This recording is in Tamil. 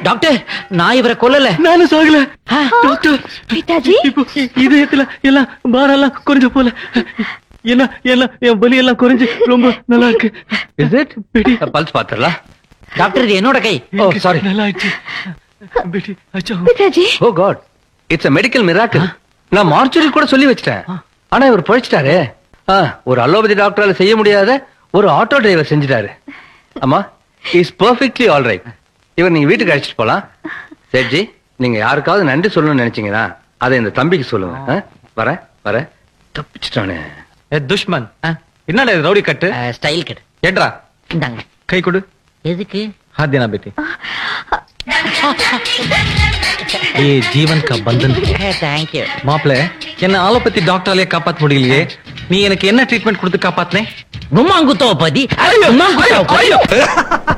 டாக்டர் நான் இவரை கொல்லல நானும் சாகல டாக்டர் பிதாஜி இப்போ இதயத்துல எல்லாம் பாரெல்லாம் குறைஞ்ச போல என்ன எல்லாம் என் வலி எல்லாம் குறைஞ்சு ரொம்ப நல்லா இருக்கு இஸ் இட் பெடி பல்ஸ் பாத்துறலாம் டாக்டர் இது என்னோட கை ஓ சாரி நல்லா ஆயிடுச்சு பெடி அச்சா பிதாஜி oh god it's a medical miracle நான் மார்ச்சுரி கூட சொல்லி வச்சிட்டேன் ஆனா இவர் பொழைச்சிட்டாரு ஆ, ஒரு அலோபதி டாக்டரால செய்ய முடியாத ஒரு ஆட்டோ டிரைவர் செஞ்சுட்டாரு அம்மா இஸ் பெர்ஃபெக்ட்லி ஆல் ரைட் இவர் நீங்க வீட்டுக்கு அழைச்சிட்டு போலாம் சேட்ஜி நீங்க யாருக்காவது நன்றி சொல்லணும்னு நினைச்சீங்கன்னா அதை இந்த தம்பிக்கு சொல்லுங்க ஆ? வரேன் வரேன் தப்பிச்சிட்டானே ஏ துஷ்மன் என்னடா இது ரவுடி கட்டு ஸ்டைல் கட் ஏட்ரா இந்தாங்க கை கொடு எதுக்கு हाथ देना बेटी ये जीवन का बंधन है தேங்க்யூ மாப்பிள என்ன ஆலோபதி டாக்டராலே காப்பாத்த முடியலையே நீ எனக்கு என்ன ட்ரீட்மெண்ட் கொடுத்து காப்பாத்தினே கும்மாங்குத்தோ பதி கும்மாங்குத்தோ பதி